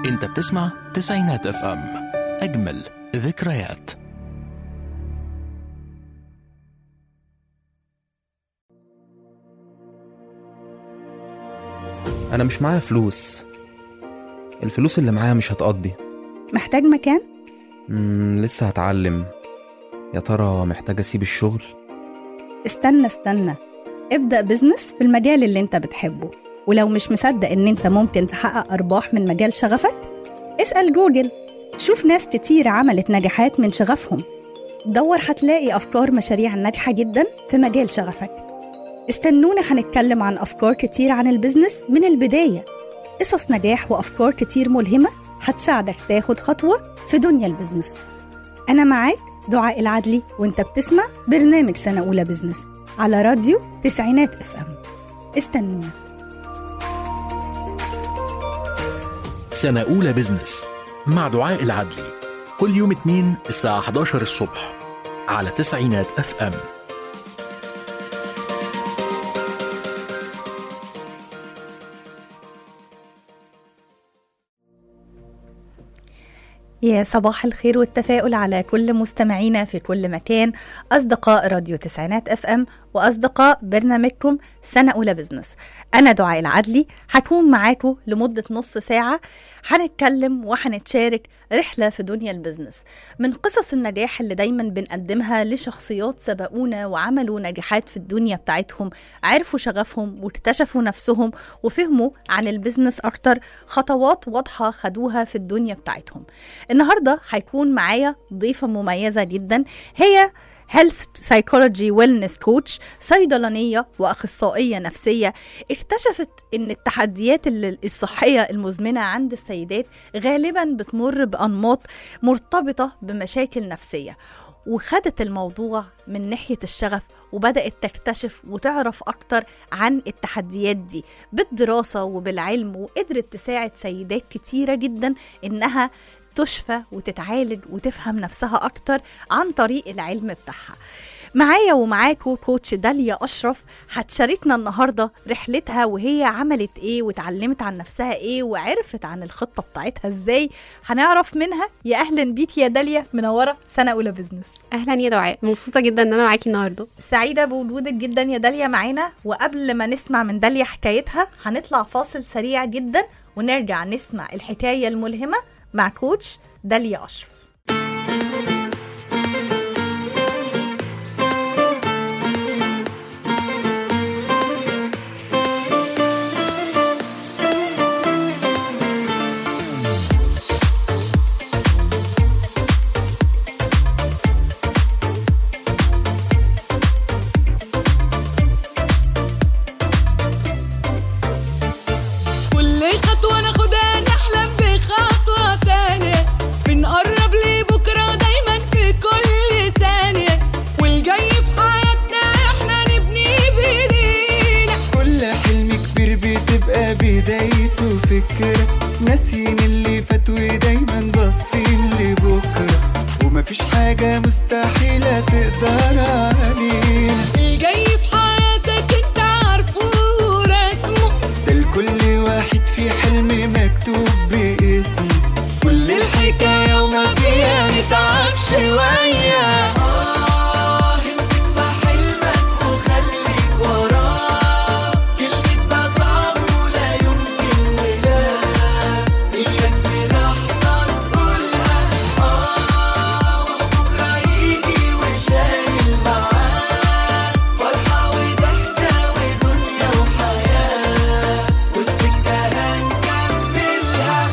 انت بتسمع تسعينات اف ام اجمل ذكريات أنا مش معايا فلوس الفلوس اللي معايا مش هتقضي محتاج مكان؟ مم لسه هتعلم يا ترى محتاج أسيب الشغل استنى استنى ابدأ بزنس في المجال اللي انت بتحبه ولو مش مصدق ان انت ممكن تحقق أرباح من مجال شغفك اسأل جوجل شوف ناس كتير عملت نجاحات من شغفهم دور هتلاقي أفكار مشاريع ناجحة جدا في مجال شغفك استنونا هنتكلم عن أفكار كتير عن البزنس من البداية قصص نجاح وأفكار كتير ملهمة هتساعدك تاخد خطوة في دنيا البزنس أنا معاك دعاء العدلي وانت بتسمع برنامج سنة أولى بزنس على راديو تسعينات اف ام استنونا سنة أولى بزنس مع دعاء العدلي كل يوم اثنين الساعة 11 الصبح على تسعينات اف ام يا صباح الخير والتفاؤل على كل مستمعينا في كل مكان أصدقاء راديو تسعينات اف ام وأصدقاء برنامجكم سنة أولى بزنس أنا دعاء العدلي هكون معاكم لمدة نص ساعة هنتكلم وهنتشارك رحلة في دنيا البزنس من قصص النجاح اللي دايما بنقدمها لشخصيات سبقونا وعملوا نجاحات في الدنيا بتاعتهم عرفوا شغفهم واكتشفوا نفسهم وفهموا عن البزنس أكتر خطوات واضحة خدوها في الدنيا بتاعتهم النهارده هيكون معايا ضيفه مميزه جدا هي هيلث سايكولوجي ويلنس كوتش صيدلانيه واخصائيه نفسيه اكتشفت ان التحديات ال- الصحيه المزمنه عند السيدات غالبا بتمر بانماط مرتبطه بمشاكل نفسيه وخدت الموضوع من ناحية الشغف وبدأت تكتشف وتعرف أكتر عن التحديات دي بالدراسة وبالعلم وقدرت تساعد سيدات كتيرة جدا إنها تشفى وتتعالج وتفهم نفسها أكتر عن طريق العلم بتاعها معايا ومعاكو كوتش داليا أشرف هتشاركنا النهاردة رحلتها وهي عملت إيه وتعلمت عن نفسها إيه وعرفت عن الخطة بتاعتها إزاي هنعرف منها يا أهلا بيك يا داليا منورة سنة أولى بزنس اهلا يا دعاء مبسوطه جدا ان انا معاكي النهارده سعيدة بوجودك جدا يا داليا معانا وقبل ما نسمع من داليا حكايتها هنطلع فاصل سريع جدا ونرجع نسمع الحكاية الملهمة مع كوتش داليا أشرف كل خطوة ناخدها نحلم بخطوة تانية بنقرب لبكرة دايما في كل ثانية والجاي في حياتنا احنا نبني بايدينا كل حلم كبير بتبقى بدايته فكرة ناسيين اللي فات ودايما باصين لبكرة ومفيش حاجة مستحيلة تقدر علينا الجاي في حياتك انت عارفه ورسمه ده لكل واحد في حلم مكتوب باسمه كل الحكاية وما فيها نتعب شوية آه امسك في حلمك وخليك وراه كلمة ده صعب ولا يمكن ولا إياك في لحظة تقولها آه وبكرة يجي وشايل معاه فرحة وضحكة ودنيا وحياة والسكة هنكملها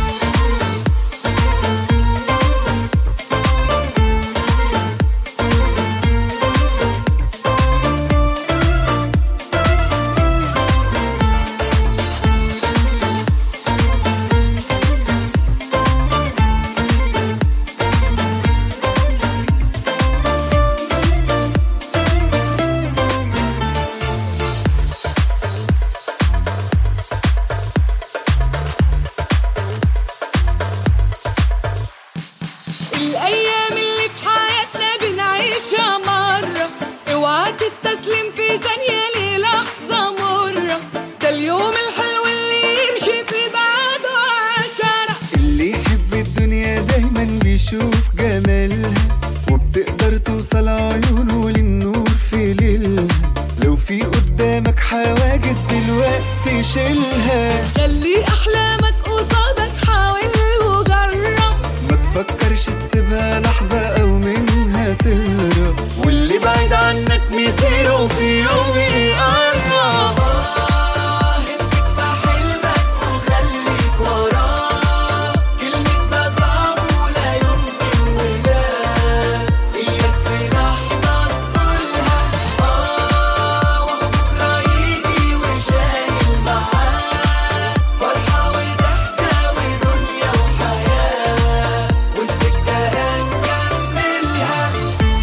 الأيام اللي في حياتنا بنعيشها مرة اوعى تستسلم في ثانية للحظة مرة ده اليوم الحلو اللي يمشي في بعده عشرة شيلها خلي احلامك قصادك حاول وجرب ما تفكرش تسيبها لحظة أو منها تهرب واللي بعيد عنك مصيره في يوم يقرب آه، امسك في حلمك وخليك وراه كلمة ده صعب ولا يمكن ولا إياك في لحظة تقولها آه وبكرة يجي وشايل معاه فرحة وضحكة ودنيا وحياة والسكة هنكملها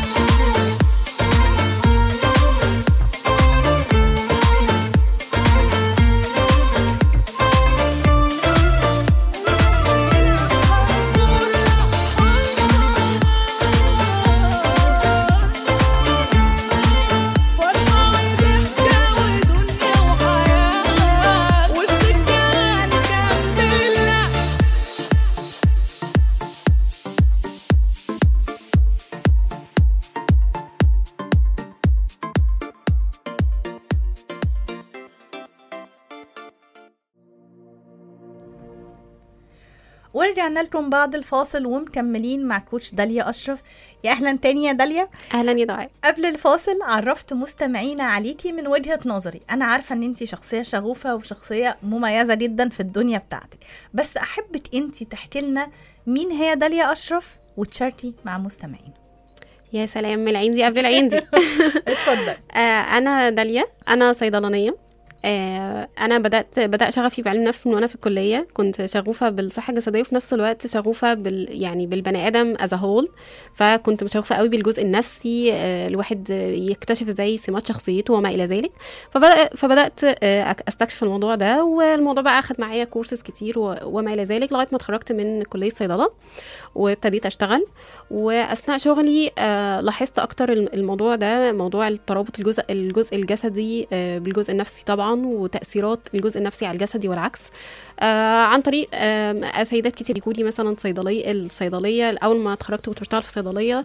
فرحة وضحكة ودنيا وحياة والسكة هنكملها ورجعنا لكم بعد الفاصل ومكملين مع كوتش داليا أشرف يا أهلا تاني يا داليا اهلا يا دعاء قبل الفاصل عرفت مستمعينا عليكي من وجهة نظري أنا عارفة أن أنت شخصية شغوفة وشخصية مميزة جدا في الدنيا بتاعتك بس أحبك أنت تحكي لنا مين هي داليا أشرف وتشاركي مع مستمعينا يا سلام من العين دي قبل العين دي اتفضل آه، انا داليا انا صيدلانيه آه، انا بدات بدا شغفي بعلم النفس من وانا في الكليه كنت شغوفه بالصحه الجسديه وفي نفس الوقت شغوفه بال يعني بالبني ادم از هول فكنت شغوفه قوي بالجزء النفسي آه، الواحد يكتشف ازاي سمات شخصيته وما الى ذلك فبدأ فبدات آه، أك- استكشف الموضوع ده والموضوع بقى اخد معايا كورسز كتير و- وما الى ذلك لغايه ما اتخرجت من كليه صيدله وابتديت اشتغل واثناء شغلي آه، لاحظت اكتر الم- الموضوع ده موضوع الترابط الجزء الجزء الجسدي آه، بالجزء النفسي طبعا وتاثيرات الجزء النفسي على الجسدي والعكس آه، عن طريق آه، سيدات كتير يجوا لي مثلا صيدليه الصيدليه اول ما اتخرجت كنت بشتغل في صيدليه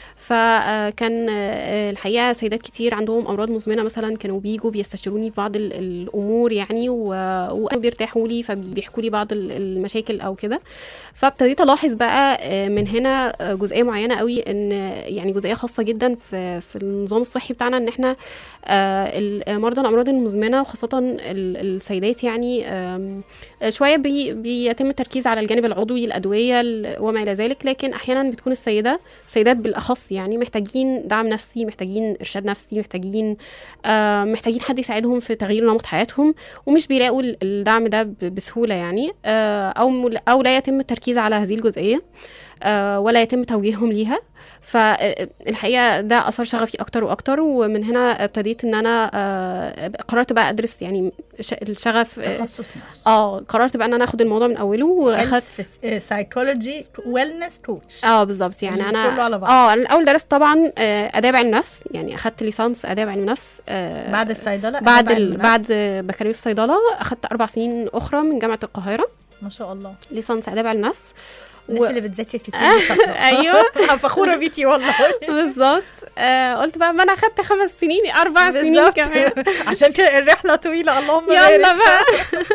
فكان الحقيقه سيدات كتير عندهم امراض مزمنه مثلا كانوا بيجوا بيستشيروني في بعض ال- الامور يعني و- وبيرتاحوا لي فبيحكوا لي بعض ال- المشاكل او كده فابتديت الاحظ بقى آه، من هنا آه، جزئيه معينه قوي ان يعني جزئيه خاصه جدا في في النظام الصحي بتاعنا ان احنا آه، ال- مرضى الامراض المزمنه وخاصه ال- السيدات يعني آم، شويه بي بيتم التركيز على الجانب العضوي الادويه ال- وما الى ذلك لكن احيانا بتكون السيده سيدات بالاخص يعني محتاجين دعم نفسي محتاجين ارشاد نفسي محتاجين آه، محتاجين حد يساعدهم في تغيير نمط حياتهم ومش بيلاقوا ال- الدعم ده ب- بسهوله يعني آه، او مل- او لا يتم التركيز على هذه الجزئيه آه، ولا يتم توجيههم ليها فالحقيقه ده اثر شغفي اكتر واكتر ومن هنا ابتديت ان انا آه، قررت بقى ادرس يعني ش- الشغف آه، تخصص نفس اه قررت بقى ان انا اخد الموضوع من اوله واخدت سايكولوجي ويلنس كوتش اه بالظبط يعني اللي انا كله على بعض. اه انا الاول درست طبعا آه، اداب علم نفس يعني اخدت ليسانس اداب علم نفس آه، بعد الصيدله بعد أنا ال... بعمل بعد نفس. بكالوريوس صيدله اخدت اربع سنين اخرى من جامعه القاهره ما شاء الله ليسانس اداب علم نفس الناس اللي بتذاكر كتير دي شاطره ايوه أنا فخوره بيكي والله بالظبط آه قلت بقى ما انا اخدت خمس سنين اربع سنين بالظبط. كمان عشان كده الرحله طويله اللهم يلا بارك بقى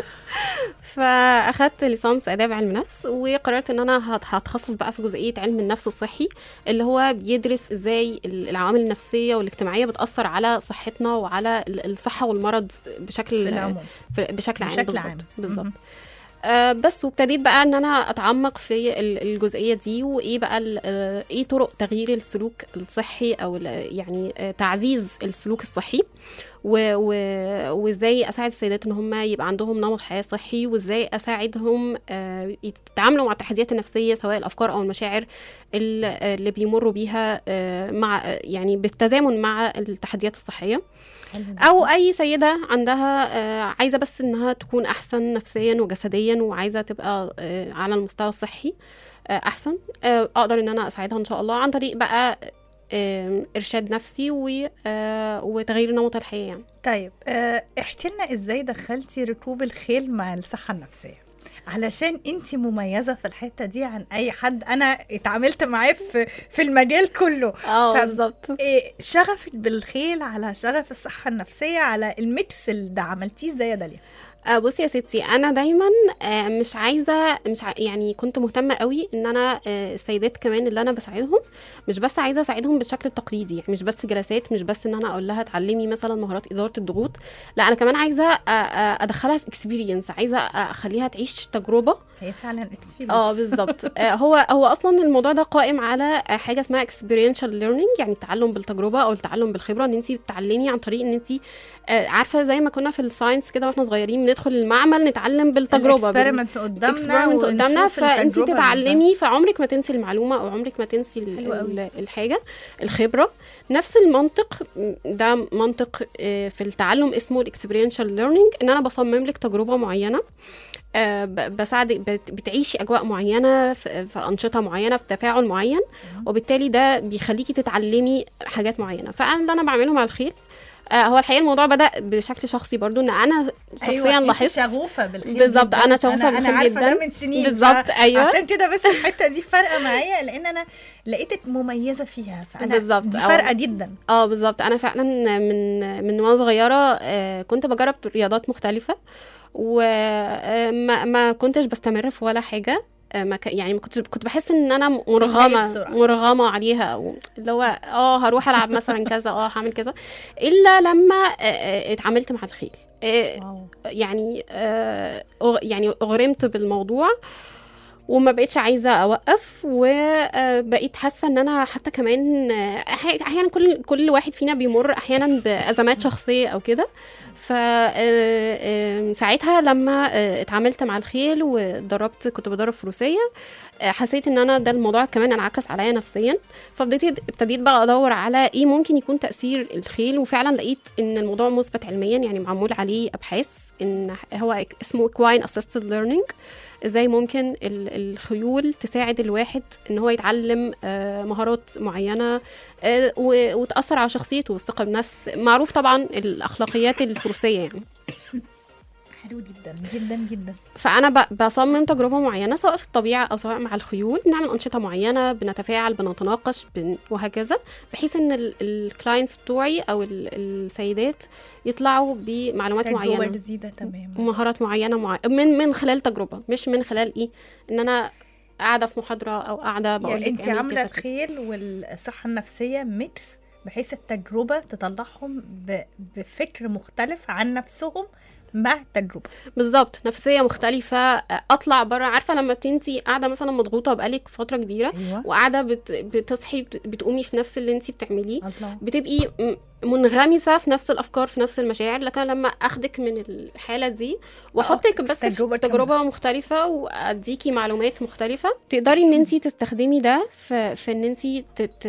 فاخدت ليسانس اداب علم نفس وقررت ان انا هت- هتخصص بقى في جزئيه علم النفس الصحي اللي هو بيدرس ازاي ال- العوامل النفسيه والاجتماعيه بتاثر على صحتنا وعلى ال- الصحه والمرض بشكل في العموم في بشكل عام بشكل بالظبط عام. بالظبط مهم. آه بس وابتديت بقى ان انا اتعمق في ال- الجزئيه دي وايه بقى ال- آه، ايه طرق تغيير السلوك الصحي او ال- يعني آه، تعزيز السلوك الصحي و- و- وازاي اساعد السيدات ان هم يبقى عندهم نمط حياه صحي وازاي اساعدهم آه، يتعاملوا مع التحديات النفسيه سواء الافكار او المشاعر ال- اللي بيمروا بيها آه، مع يعني بالتزامن مع التحديات الصحيه او اي سيده عندها آه، عايزه بس انها تكون احسن نفسيا وجسديا وعايزه تبقى آه، على المستوى الصحي آه، احسن آه، اقدر ان انا اساعدها ان شاء الله عن طريق بقى آه، ارشاد نفسي و- آه، وتغيير نمط الحياه يعني طيب آه، احكي لنا ازاي دخلتي ركوب الخيل مع الصحه النفسيه علشان انت مميزه في الحته دي عن اي حد انا اتعاملت معاه في في المجال كله اه ف- بالظبط إيه شغفك بالخيل على شغف الصحه النفسيه على الميكس اللي ده عملتيه ازاي يا داليا آه بصي يا ستي انا دايما آه مش عايزه مش ع... يعني كنت مهتمه قوي ان انا آه السيدات كمان اللي انا بساعدهم مش بس عايزه اساعدهم بالشكل التقليدي يعني مش بس جلسات مش بس ان انا اقول لها اتعلمي مثلا مهارات اداره الضغوط لا انا كمان عايزه آه آه ادخلها في اكسبيرينس عايزه اخليها تعيش تجربه هي فعلا experience. اه بالظبط آه، هو هو اصلا الموضوع ده قائم على آه، حاجه اسمها experiential learning يعني التعلم بالتجربه او التعلم بالخبره ان انت بتتعلمي عن طريق ان انت آه، عارفه زي ما كنا في الساينس كده واحنا صغيرين بندخل المعمل نتعلم بالتجربه بال- الاكسبيرمنت قدامنا اكسبيرمنت قدامنا ونشوف فانت التجربة تتعلمي فعمرك ما تنسي المعلومه او عمرك ما تنسي ال- حلو قوي. ال- الحاجه الخبره نفس المنطق م، ده منطق آه، في التعلم اسمه الاكسبيرينشال ليرنينج ان انا بصمم لك تجربه معينه آه، ب- بساعدك بت- بتعيشي اجواء معينه في في انشطه معينه في تفاعل معين وبالتالي ده بيخليكي تتعلمي حاجات معينه فانا اللي انا بعمله مع الخيل آه، هو الحقيقه الموضوع بدا بشكل شخصي برضو ان انا شخصيا أيوة أنت لاحظت شغوفه بالخيل بالظبط، جداً. أنا شغوفة أنا بالخيل عارفه جداً. ده من سنين بالظبط، أيوة. عشان كده بس الحته دي فارقه معايا لان انا لقيتك مميزه فيها فانا بالظبط، دي أو- فارقه جدا اه بالظبط انا فعلا من من وانا صغيره آه، كنت بجرب رياضات مختلفه وما ما كنتش بستمر في ولا حاجه آه، ما ك- يعني ما كنتش كنت بحس ان انا مرغمه بسرعة. مرغمه عليها او اللي هو اه هروح العب مثلا كذا اه هعمل كذا الا لما آه، آه، اتعاملت مع الخيل آه، واو يعني آه، أغ- يعني اغرمت بالموضوع وما بقيتش عايزه اوقف وبقيت حاسه ان انا حتى كمان آه، أحي- احيانا كل كل واحد فينا بيمر احيانا بازمات شخصيه او كده ف آه، آه، ساعتها لما آه، اتعاملت مع الخيل وضربت كنت بدرب فروسيه آه، حسيت ان انا ده الموضوع كمان انعكس عليا نفسيا فابتديت ابتديت بقى ادور على ايه ممكن يكون تاثير الخيل وفعلا لقيت ان الموضوع مثبت علميا يعني معمول عليه ابحاث ان هو اسمه equine assisted learning ازاي ممكن ال- الخيول تساعد الواحد ان هو يتعلم آه، مهارات معينه آه، و- وتاثر على شخصيته والثقه بنفس معروف طبعا الاخلاقيات الفروسيه يعني حلو جدا جدا جدا فانا ب- بصمم تجربه معينه سواء في الطبيعه او سواء مع الخيول بنعمل انشطه معينه بنتفاعل بنتناقش بن وهكذا بحيث ان الكلاينتس بتوعي او ال- السيدات يطلعوا بمعلومات تجربه معينه جديده تماما ومهارات معينه مع... من من خلال تجربه مش من خلال ايه ان انا قاعده في محاضره او قاعده بقول يعني لك انت اعملي عامله كذا كذا. الخيل والصحه النفسيه ميكس بحيث التجربه تطلعهم ب- بفكر مختلف عن نفسهم مع التجربه بالظبط نفسيه مختلفه اطلع بره عارفه لما انت قاعده مثلا مضغوطه بقالك فتره كبيره ايوه وقاعده بت... بتصحي بت... بتقومي في نفس اللي انت بتعمليه الله بتبقي م- منغمسه في نفس الافكار في نفس المشاعر لكن لما اخدك من الحاله دي واحطك بس تجربة في تجربه مختلفه واديكي معلومات مختلفه تقدري ان انت تستخدمي ده في, في ان انت تت...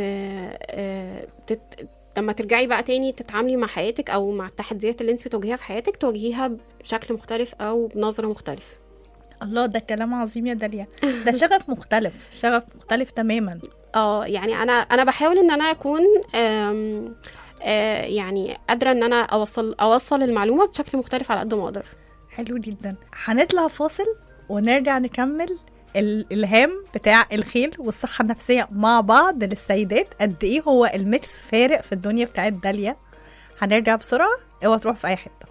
آه، تت... لما ترجعي بقى تاني تتعاملي مع حياتك او مع التحديات اللي انت بتواجهيها في حياتك تواجهيها بشكل مختلف او بنظره مختلف الله ده كلام عظيم يا داليا ده شغف مختلف شغف مختلف تماما اه يعني انا انا بحاول ان انا اكون آم، آه، يعني قادره ان انا اوصل اوصل المعلومه بشكل مختلف على قد ما اقدر حلو جدا هنطلع فاصل ونرجع نكمل الالهام بتاع الخيل والصحه النفسيه مع بعض للسيدات قد ايه هو الميكس فارق في الدنيا بتاعت داليا هنرجع بسرعه اوعى تروح في اي حته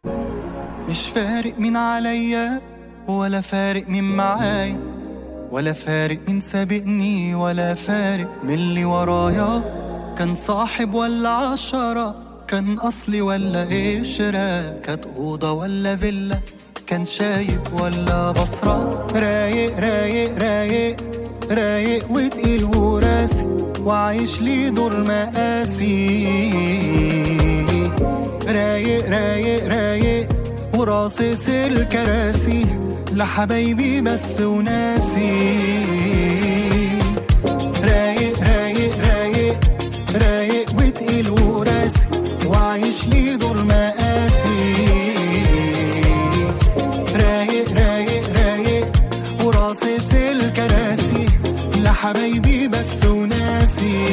مش فارق مين عليا ولا فارق مين معايا ولا فارق مين سابقني ولا فارق من اللي ورايا كان صاحب ولا عشرة كان أصلي ولا قشرة كانت أوضة ولا فيلا كان شايب ولا بصرة رايق رايق رايق رايق وتقيل وراسي وعايش لي دور مقاسي رايق رايق رايق وراصص الكراسي لحبايبي بس وناسي رايق رايق رايق رايق وتقيل وراسي وعايش لي دور مقاسي رايق رايق رايق وراصص الكراسي لحبايبي بس وناسي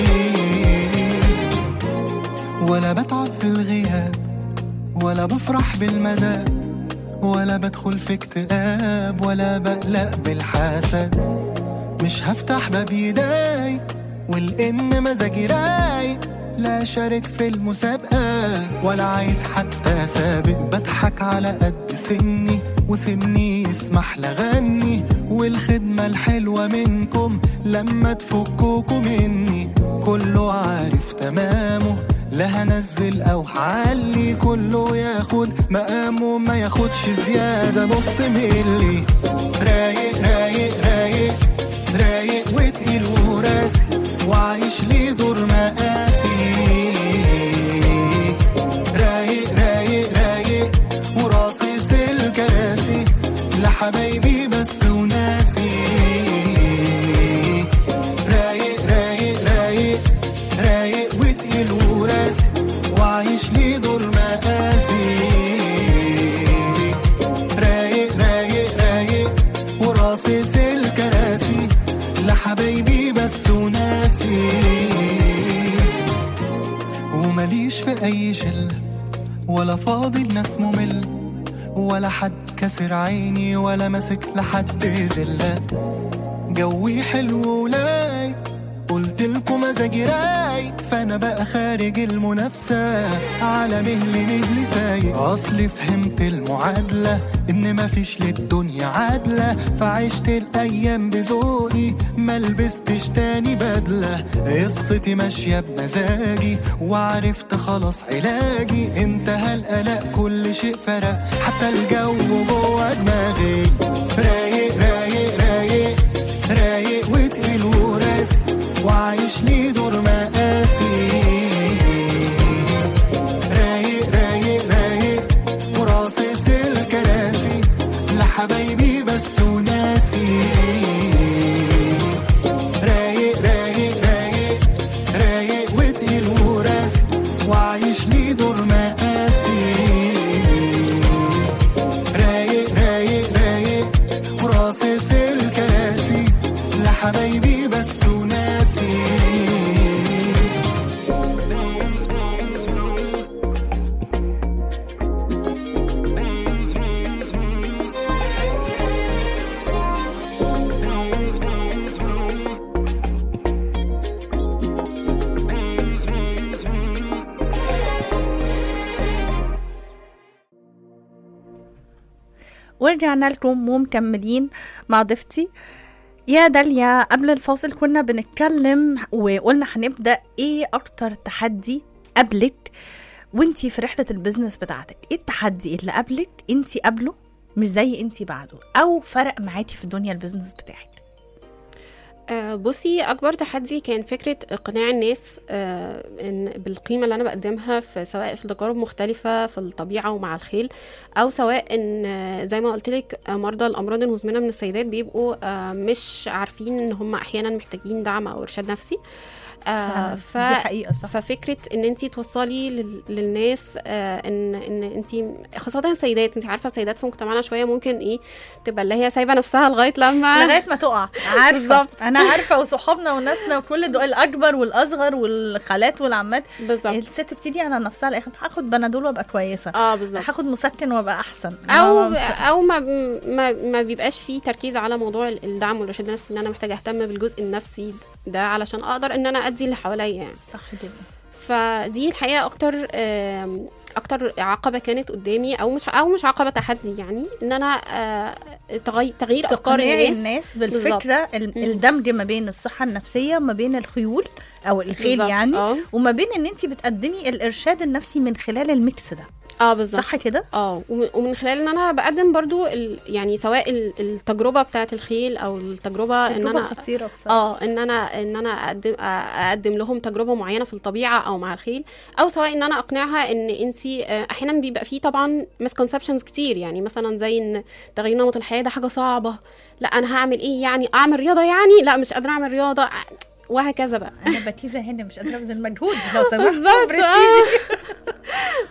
ولا بتعب في الغياب ولا بفرح بالمدى ولا بدخل في اكتئاب ولا بقلق بالحسد مش هفتح باب يداي والان مزاجي رايق لا شارك في المسابقة ولا عايز حتى سابق بضحك على قد سني وسني يسمح لغني والخدمة الحلوة منكم لما تفكوكوا مني كله عارف تمامه لا هنزل او هعلي كله ياخد مقامه ما ياخدش زيادة نص ملي رايق رايق رايق رايق وتقيل وراسي وعايش ليه دور مقاسي رايق رايق رايق وراصص الكراسي لحبايبي بس وناسي رايق رايق رايق رايق وتقيل وراسي وعايش ليه دور مقاسي رايق رايق رايق وراصص الكراسي لحبايبي بس وناسي ومليش في اي شله ولا فاضي الناس ممل ولا حد كسر عيني ولا ماسك لحد زله جوي حلو ولاي قلت لكم مزاجي رايق فانا بقى خارج المنافسه على مهلي مهلي سايق اصلي فهمت المعادله ان مفيش للدنيا عادله فعشت الايام بذوقي ما لبستش تاني بدله قصتي ماشيه بمزاجي وعرفت خلاص علاجي انتهى القلق كل شيء فرق حتى الجو جوه دماغي رايق رايق رايق رايق وتقيل وراسي وعايش ليه دور مقاسي رايق رايق رايق وراصص الكراسي لحبايبي بس وناسي رايق رايق رايق رايق وتقيل وراسي وعايش ليه دور مقاسي رايق رايق رايق وراصص الكراسي لحبايبي بس وناسي ورجعنا لكم ومكملين مع ضيفتي يا داليا قبل الفاصل كنا بنتكلم وقلنا هنبدأ ايه اكتر تحدي قبلك وانتي في رحلة البيزنس بتاعتك ايه التحدي اللي قبلك انتي قبله مش زي انتي بعده او فرق معاكي في دنيا البيزنس بتاعك آه، بصي اكبر تحدي كان فكره اقناع الناس آه، ان بالقيمه اللي انا بقدمها في سواء في تجارب مختلفه في الطبيعه ومع الخيل او سواء ان آه، زي ما قلت لك مرضى الامراض المزمنه من السيدات بيبقوا آه، مش عارفين ان هم احيانا محتاجين دعم او ارشاد نفسي آه، ف... دي حقيقة صح ففكره ان انت توصلي لل... للناس آه ان ان انت خاصه السيدات انت عارفه السيدات في مجتمعنا شويه ممكن ايه تبقى اللي هي سايبه نفسها لغايه لما لغايه ما تقع عارفه بالظبط. انا عارفه وصحابنا وناسنا وكل دول الاكبر والاصغر والخالات والعمات بالظبط الست بتيجي على نفسها الاخر هاخد بنادول وابقى كويسه اه بالظبط هاخد مسكن وابقى احسن او ما- او ما ما ما بيبقاش فيه تركيز على موضوع الدعم والارشاد النفسي ان انا محتاجه اهتم بالجزء النفسي ده علشان اقدر ان انا ادي اللي حواليا يعني صح جدا فدي الحقيقه اكتر آم، اكتر عقبه كانت قدامي او مش او مش عقبه تحدي يعني ان انا آه، تغي- تغيير افكار تقنعي الناس الناس بالفكره ال- مم. الدمج ما بين الصحه النفسيه وما بين الخيول او الخيل بالظبط، يعني اه وما بين ان انت بتقدمي الارشاد النفسي من خلال الميكس ده اه بالظبط صح كده اه وم- ومن خلال ان انا بقدم برضو ال يعني سواء ال- التجربه بتاعه الخيل او التجربه ان تجربه انا خطيره بصراحه اه ان انا ان انا اقدم اقدم لهم تجربه معينه في الطبيعه او مع الخيل او سواء ان انا اقنعها ان انت احيانا بيبقى فيه طبعا مسكونسبشنز كتير يعني مثلا زي ان تغيير نمط الحياه ده حاجه صعبه لا انا هعمل ايه يعني اعمل رياضه يعني لا مش قادره اعمل رياضه وهكذا بقى انا بكيزه هنا مش قادره ابذل مجهود لو سمحت بالظبط برستيجي.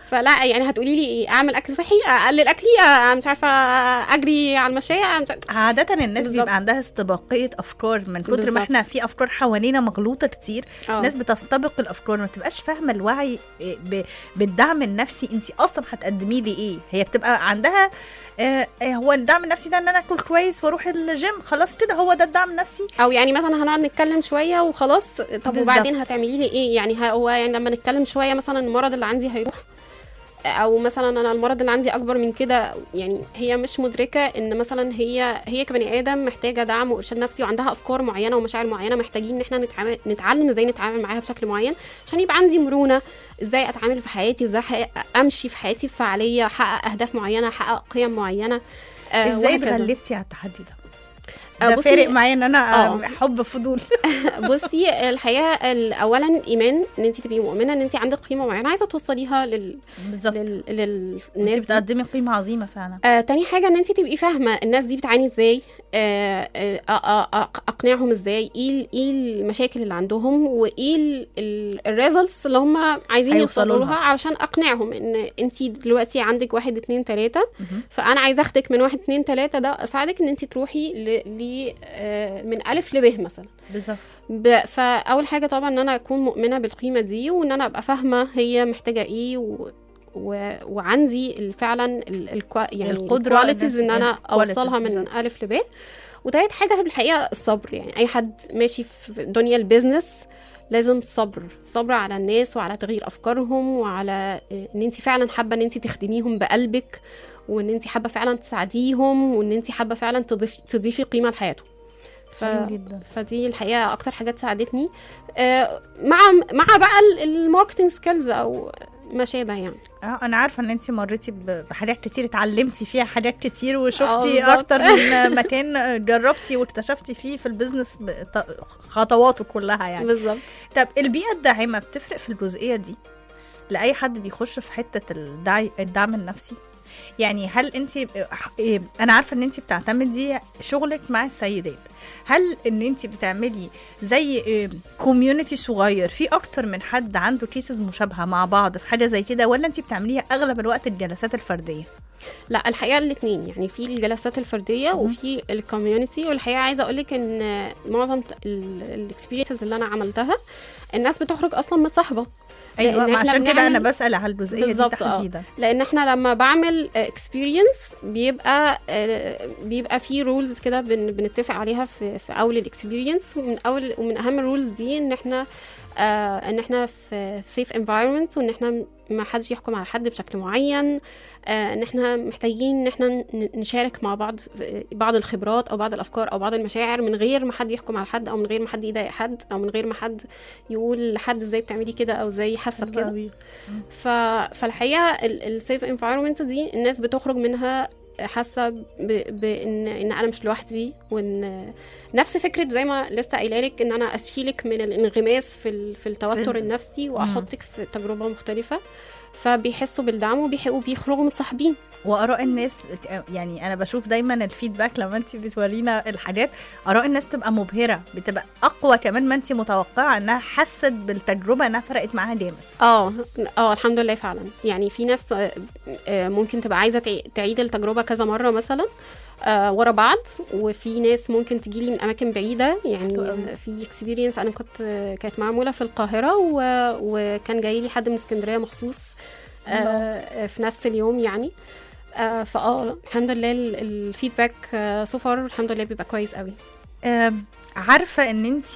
فلا يعني هتقولي لي ايه اعمل اكل صحي اقلل اكلي آه، مش عارفه آه، اجري على المشايه آه، مش عارفة. عادة الناس بالظبط. بيبقى عندها استباقية أفكار من كتر بالظبط. ما احنا في أفكار حوالينا مغلوطة كتير آه. ناس بتستبق الأفكار ما تبقاش فاهمة الوعي ب- بالدعم النفسي انت أصلا هتقدمي لي إيه هي بتبقى عندها آه آه، هو الدعم النفسي ده ان انا اكل كويس واروح الجيم خلاص كده هو ده الدعم النفسي او يعني مثلا هنقعد نتكلم شويه وخلاص طب بالظبط. وبعدين هتعملي لي ايه يعني ه- هو يعني لما نتكلم شويه مثلا المرض اللي عندي هيروح او مثلا انا المرض اللي عندي اكبر من كده يعني هي مش مدركه ان مثلا هي هي كبني ادم محتاجه دعم وارشاد نفسي وعندها افكار معينه ومشاعر معينه محتاجين ان احنا نتعامل نتعلم ازاي نتعامل معاها بشكل معين عشان يبقى عندي مرونه ازاي اتعامل في حياتي وازاي أحقق- امشي في حياتي بفعاليه احقق اهداف معينه احقق قيم معينه آه، ازاي وهكذا. اتغلبتي على التحدي ده آه، ده بصي- فارق معايا ان انا آه، آه. حب فضول بصي الحقيقه ال- اولا ايمان ان انت تبقي مؤمنه ان انت عندك قيمه معينه عايزه توصليها لل... بالظبط لل... انت للناس دي. بتقدمي قيمة عظيمة فعلا آه، تاني حاجة ان انت تبقي فاهمة الناس دي بتعاني ازاي آه، آه، آه، آه، اقنعهم ازاي ايه ال- ايه المشاكل اللي عندهم وايه الريزلتس اللي هم عايزين هيوصلوا يوصلوا لها. لها علشان اقنعهم ان انت دلوقتي عندك واحد اتنين تلاتة مهم. فانا عايزه اخدك من واحد اتنين تلاتة ده اساعدك ان انت تروحي ل... ل... آه، من الف لب مثلا بالظبط ب... فاول حاجه طبعا ان انا اكون مؤمنه بالقيمه دي وان انا ابقى فاهمه هي محتاجه ايه و... و... وعندي ال- فعلا ال... ال... يعني القدرة الكواليتيز إنك- ان انا qualities اوصلها من بالظبط. الف لب وتالت حاجه الحقيقه الصبر يعني اي حد ماشي في دنيا البيزنس لازم صبر صبر على الناس وعلى تغيير افكارهم وعلى آه، ان انت فعلا حابه ان انت تخدميهم بقلبك وان انت حابه فعلا تساعديهم وان انت حابه فعلا تضيفي تضيفي قيمه لحياتهم ف... حلو جدا فدي الحقيقه اكتر حاجات ساعدتني آه، مع مع بقى ال- الماركتنج سكيلز او ما شابه يعني اه انا عارفه ان انت مريتي ب- بحاجات كتير اتعلمتي فيها حاجات كتير آه، وشفتي بالظبط. اكتر من مكان جربتي واكتشفتي فيه في البيزنس بط- خطواته كلها يعني بالظبط طب البيئه الداعمه بتفرق في الجزئيه دي لاي حد بيخش في حته الدعي الدعم النفسي يعني هل انت انا عارفه ان انت بتعتمدي شغلك مع السيدات هل ان انت بتعملي زي كوميونتي صغير في اكتر من حد عنده كيسز مشابهه مع بعض في حاجه زي كده ولا انت بتعمليها اغلب الوقت الجلسات الفرديه لا الحقيقه الاثنين يعني في الجلسات الفرديه مهم. وفي الكوميونتي والحقيقه عايزه اقول لك ان معظم الاكسبيرينسز اللي انا عملتها الناس بتخرج اصلا متصاحبه ايوه لأن ما إحنا عشان كده انا بنعمل- بسال على الجزئيه دي بالظبط، آه. تحديدا لان احنا لما بعمل اكسبيرينس بيبقى آه، بيبقى في رولز كده بن- بنتفق عليها في في اول الاكسبيرينس ومن اول ومن اهم الرولز دي ان احنا آه ان احنا في سيف انفايرمنت وان احنا ما حدش يحكم على حد بشكل معين آه ان احنا محتاجين ان احنا ن- نشارك مع بعض في بعض الخبرات او بعض الافكار او بعض المشاعر من غير ما حد يحكم على حد او من غير ما حد يضايق حد او من غير ما حد يقول لحد ازاي بتعملي كده او ازاي حاسه حلو بكده أوي. ف... فالحقيقه السيف انفايرمنت دي الناس بتخرج منها حاسه ب... بان ان انا مش لوحدي وان نفس فكره زي ما لسه قايله لك ان انا اشيلك من الانغماس في ال... في التوتر في- النفسي واحطك في تجربه مختلفه فبيحسوا بالدعم وبيح- وبيخرجوا متصاحبين واراء الناس يعني انا بشوف دايما الفيدباك لما انت بتورينا الحاجات اراء الناس تبقى مبهره بتبقى اقوى كمان ما انت متوقعه انها حست بالتجربه انها فرقت معاها جامد اه اه الحمد لله فعلا يعني في ناس آه، آه، ممكن تبقى عايزه تعي- تعيد التجربه كذا مره مثلا آه ورا بعض وفي ناس ممكن تجيلي من اماكن بعيده يعني حلو أوي. آه، في اكسبيرينس انا كنت آه، كانت معموله في القاهره و... وكان جاي لي حد من اسكندريه مخصوص آه آه، في نفس اليوم يعني آه فاه الحمد لله ال- الفيدباك سو فار الحمد لله بيبقى كويس قوي آم، عارفه ان انت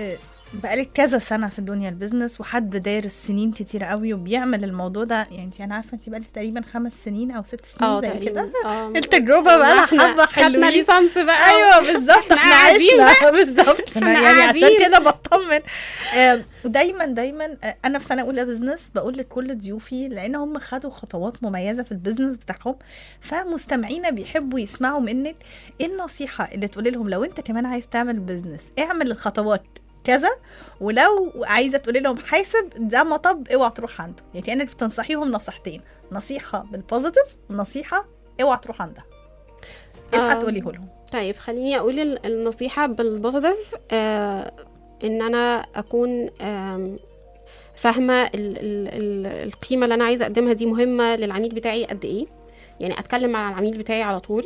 بقالك كذا سنه في الدنيا البيزنس وحد دارس سنين كتير قوي وبيعمل الموضوع ده يعني انت انا عارفه انت بقالك تقريبا خمس سنين او ست سنين اه زي تقريبا كده اه التجربه بقى لها إحنا حبه خدنا حلوين ليسانس بقى ايوه بالظبط إحنا احنا قاعدين عشنا بالظبط احنا إحنا يعني عشان قاعدين. كده بطمن آم، ودايما دايما آه، انا في سنه اولى بزنس بقول لكل ضيوفي لان هم خدوا خطوات مميزه في البيزنس بتاعهم فمستمعينا بيحبوا يسمعوا منك ايه النصيحه اللي تقولي لهم لو انت كمان عايز تعمل بيزنس اعمل الخطوات كذا ولو عايزه تقولي لهم حاسب ده مطب اوعى تروح عنده يعني كانك بتنصحيهم نصيحتين نصيحه بالبوزيتيف ونصيحه اوعى تروح عندها ايه آم، هتقوليه لهم طيب خليني اقول ال- النصيحه بالبوزيتيف آه ان انا اكون آم فاهمه ال ال ال القيمه اللي انا عايزه اقدمها دي مهمه للعميل بتاعي قد ايه يعني اتكلم مع العميل بتاعي على طول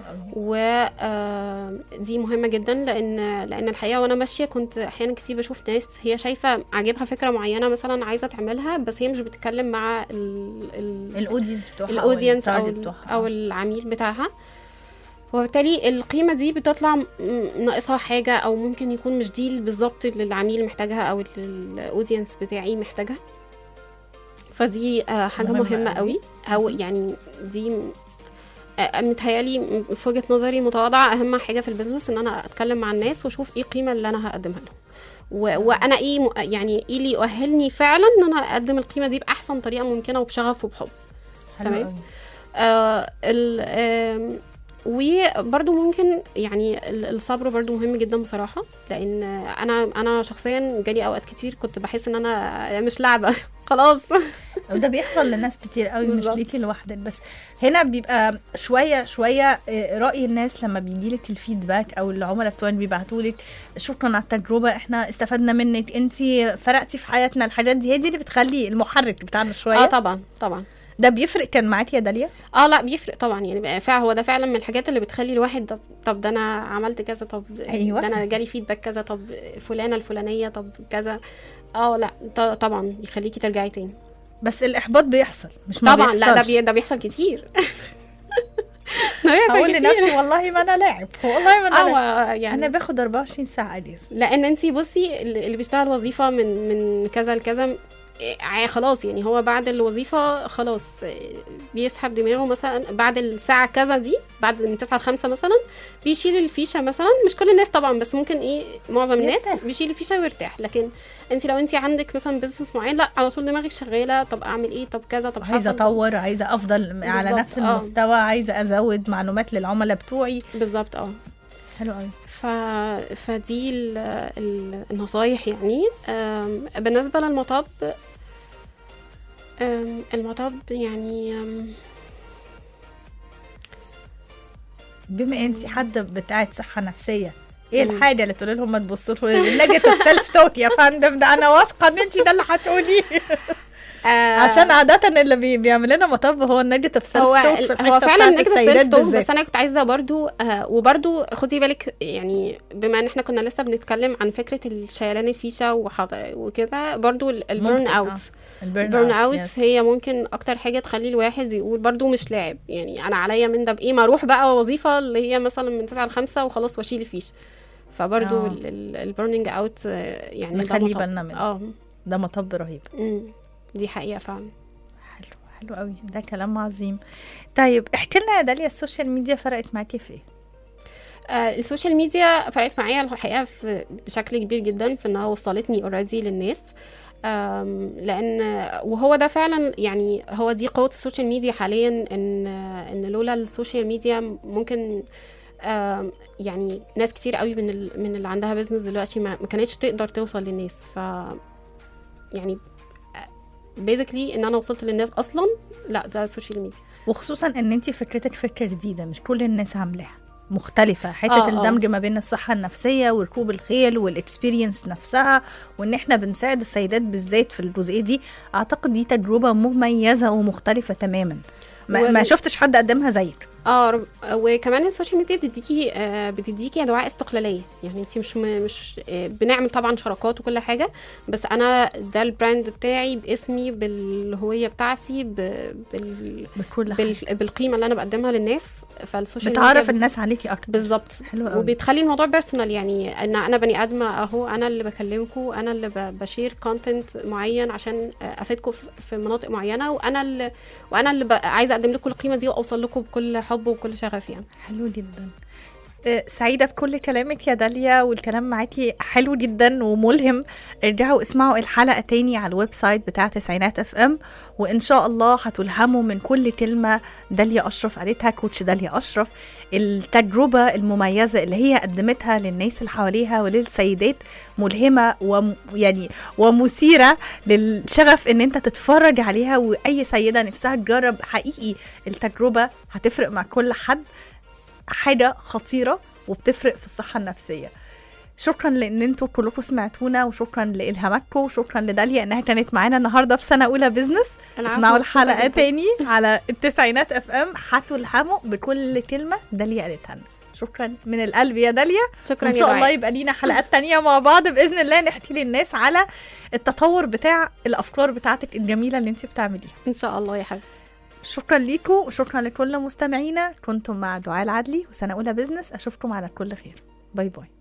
ودي مهمه جدا لان لان الحقيقه وانا ماشيه كنت احيانا كتير بشوف ناس هي شايفه عاجبها فكره معينه مثلا عايزه تعملها بس هي مش بتتكلم مع ال ال الاودينس بتوعها الاودينس او والتارجت ال- بتوعها. او العميل بتاعها وبالتالي القيمه دي بتطلع م- ناقصها حاجه او ممكن يكون مش دي بالظبط اللي العميل محتاجها او اللي الاودينس بتاعي محتاجها فدي آه، حاجه مهمة مهمه أوي. قوي او يعني دي م- آه، متهيالي م- في وجهه نظري متواضعه اهم حاجه في البيزنس ان انا اتكلم مع الناس واشوف ايه القيمه اللي انا هقدمها لهم و- وانا ايه م- يعني ايه اللي يؤهلني فعلا ان انا اقدم القيمه دي باحسن طريقه ممكنه وبشغف وبحب حلو تمام. قوي. آه ال آم، وبرضو ممكن يعني ال- الصبر برضو مهم جدا بصراحة لأن أنا أنا شخصيا جالي أوقات كتير كنت بحس إن أنا مش لعبة خلاص وده بيحصل لناس كتير قوي مش بالظبط. ليكي لوحدك بس هنا بيبقى شويه شويه آه، راي الناس لما بيجيلك الفيدباك او العملاء بتوعك بيبعتوا لك شكرا على التجربه احنا استفدنا منك انت فرقتي في حياتنا الحاجات دي هي دي اللي بتخلي المحرك بتاعنا شويه اه طبعا طبعا ده بيفرق كان معاكي يا داليا اه لا بيفرق طبعا يعني بقى فعلا هو ده فعلا من الحاجات اللي بتخلي الواحد طب, طب ده انا عملت كذا طب أيوة. ده انا جالي فيدباك كذا طب فلانه الفلانيه طب كذا اه لا ط- طبعا يخليكي ترجعي تاني بس الاحباط بيحصل مش ما طبعا لا ده بيحصلش. بي ده بيحصل كتير ده بيحصل هقول كتير. لنفسي والله ما انا لاعب والله ما انا لاعب. اه يعني انا باخد 24 ساعه اجازه لان انت بصي اللي اللي بيشتغل وظيفه من من كذا لكذا إيه، خلاص يعني هو بعد الوظيفه خلاص إيه، بيسحب دماغه مثلا بعد الساعه كذا دي بعد من 9 ل 5 مثلا بيشيل الفيشه مثلا مش كل الناس طبعا بس ممكن ايه معظم الناس يرتاح. بيشيل الفيشه ويرتاح لكن انت لو انت عندك مثلا بزنس معين لا على طول دماغك شغاله طب اعمل ايه طب كذا طب عايزه حصل- اطور عايزه افضل على بالظبط، نفس آه. المستوى عايزه ازود معلومات للعملاء بتوعي بالظبط اه حلو قوي ف... فدي ال... ال... النصايح يعني أم... بالنسبة للمطب أم... المطب يعني أم... بما انت حد بتاعت صحه نفسيه ايه مم. الحاجه اللي تقولي لهم ما تبصوا له النيجاتيف سيلف توك يا فندم ده انا واثقه ان انت ده اللي هتقوليه آه، عشان عاده اللي بي بيعمل لنا مطب هو النيجاتيف سيلف هو توك في ال- هو الحته فعلا بتاعت نيجاتيف السيدات سيلف توك بالذات بس انا كنت عايزه برضو آه وبرضو خدي بالك يعني بما ان احنا كنا لسه بنتكلم عن فكره الشيلان الفيشه وحض... وكده برضو ال- البرن ممكن، اوت آه. البيرن البرن اوت يس. هي ممكن اكتر حاجه تخلي الواحد يقول برضو مش لاعب يعني انا عليا من ده بايه ما اروح بقى وظيفه اللي هي مثلا من 9 ل 5 وخلاص واشيل الفيش فبرضو آه. البرنينج اوت يعني ده نخلي مطب. بالنا منه. اه ده مطب رهيب أمم، دي حقيقه فعلا حلو حلو قوي ده كلام عظيم طيب احكي لنا يا داليا السوشيال ميديا فرقت معاكي في ايه آه، السوشيال ميديا فرقت معايا الحقيقه في بشكل كبير جدا في انها وصلتني اوريدي للناس آم، لان وهو ده فعلا يعني هو دي قوه السوشيال ميديا حاليا ان ان لولا السوشيال ميديا ممكن آم، يعني ناس كتير قوي من ال- من اللي عندها بيزنس دلوقتي ما ما كانتش تقدر توصل للناس ف يعني بيزيكلي ان انا وصلت للناس اصلا لا ده السوشيال ميديا وخصوصا ان انت فكرتك فكره جديده مش كل الناس عاملاها مختلفة حتة آه، آه. الدمج ما بين الصحة النفسية وركوب الخيل والاكسبيرينس نفسها وان احنا بنساعد السيدات بالذات في الجزئية دي اعتقد دي تجربة مميزة ومختلفة تماما ما, وال- ما شفتش حد قدمها زيك اه رب- وكمان السوشيال ميديا بتديكي آه، بتديكي انواع استقلاليه يعني انت مش م- مش آه، بنعمل طبعا شراكات وكل حاجه بس انا ده البراند بتاعي باسمي بالهويه بتاعتي ب- بال بكل حاجة بال بالقيمه اللي انا بقدمها للناس فالسوشيال بتعرف ميديا الناس عليكي اكتر بالظبط حلو قوي وبتخلي الموضوع بيرسونال يعني ان انا بني ادمه اهو انا اللي بكلمكم انا اللي ب- بشير كونتنت معين عشان آه، افيدكم في- في مناطق معينه وانا اللي وانا اللي ب- عايزه اقدم لكم القيمه دي واوصل لكم بكل حب وكل شغف يعني حلو جدا آه، سعيدة بكل كلامك يا داليا والكلام معاكي حلو جدا وملهم ارجعوا اسمعوا الحلقة تاني على الويب سايت بتاع تسعينات اف ام وان شاء الله هتلهموا من كل كلمة داليا اشرف قالتها كوتش داليا اشرف التجربة المميزة اللي هي قدمتها للناس اللي حواليها وللسيدات ملهمة ويعني ومثيرة للشغف ان انت تتفرج عليها واي سيدة نفسها تجرب حقيقي التجربة هتفرق مع كل حد حاجة خطيرة وبتفرق في الصحة النفسية شكرا لان انتوا كلكم سمعتونا وشكرا لالهاماتكم وشكرا لداليا انها كانت معانا النهارده في سنه اولى بزنس العفو، اسمعوا مبسوطة الحلقه جداً. تاني على التسعينات اف ام هتلهموا بكل كلمه داليا قالتها لنا شكرا من القلب يا داليا شكرا وان يا شاء دعاء. الله يبقى لينا حلقات تانية مع بعض باذن الله نحكي للناس على التطور بتاع الافكار بتاعتك الجميله اللي انت بتعمليها ان شاء الله يا حبيبتي شكرا ليكم وشكرا لكل مستمعينا كنتم مع دعاء العدلي وسنه اولى بزنس اشوفكم على كل خير باي باي